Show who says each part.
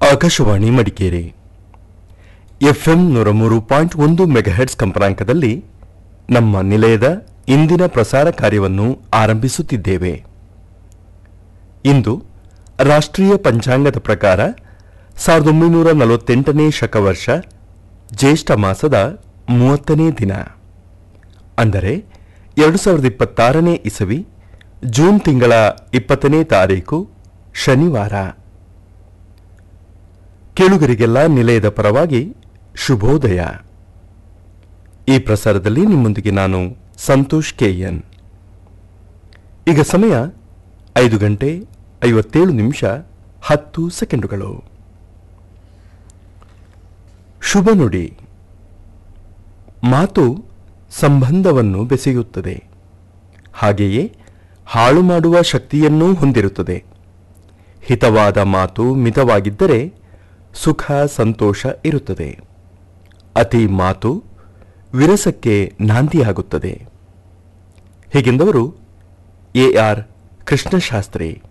Speaker 1: Akashvani Madikeri FM ನೂರ ಮೂರು point ಒಂದು ಮೆಗಾಹೆಟ್ಸ್ ಕಂಪನಾಂಕದಲ್ಲಿ ನಮ್ಮ ನಿಲಯದ ಇಂದಿನ ಪ್ರಸಾರ ಕಾರ್ಯವನ್ನು ಆರಂಭಿಸುತ್ತಿದ್ದೇವೆ ಇಂದು ರಾಷ್ಟ್ರೀಯ ಪಂಚಾಂಗದ ಪ್ರಕಾರ ಸಾವಿರದ ಒಂಬೈನೂರ ನಲವತ್ತೆಂಟನೇ ಶಕವರ್ಷ ಜ್ಯೇಷ್ಠ ಮಾಸದ ಮೂವತ್ತನೇ ದಿನ ಅಂದರೆ ಎರಡು ಸಾವಿರದ ಇಪ್ಪತ್ತಾರನೇ ಇಸವಿ ಜೂನ್ ತಿಂಗಳ ಇಪ್ಪತ್ತನೇ ತಾರೀಕು ಶನಿವಾರ ಕೇಳುಗರಿಗೆಲ್ಲ ನಿಲಯದ ಪರವಾಗಿ ಶುಭೋದಯ ಈ ಪ್ರಸಾರದಲ್ಲಿ ನಿಮ್ಮೊಂದಿಗೆ ನಾನು ಸಂತೋಷ್ ಕೆಎನ್ ಈಗ ಸಮಯ ಐದು ಗಂಟೆ ಐವತ್ತೇಳು ನಿಮಿಷ ಹತ್ತು ಸೆಕೆಂಡುಗಳು ಶುಭ ನುಡಿ ಮಾತು ಸಂಬಂಧವನ್ನು ಬೆಸೆಯುತ್ತದೆ ಹಾಗೆಯೇ ಹಾಳು ಮಾಡುವ ಶಕ್ತಿಯನ್ನೂ ಹೊಂದಿರುತ್ತದೆ ಹಿತವಾದ ಮಾತು ಮಿತವಾಗಿದ್ದರೆ ಸುಖ ಸಂತೋಷ ಇರುತ್ತದೆ ಅತಿ ಮಾತು ವಿರಸಕ್ಕೆ ನಾಂದಿಯಾಗುತ್ತದೆ ಹೀಗೆಂದವರು ಎ ಆರ್ ಕೃಷ್ಣಶಾಸ್ತ್ರಿ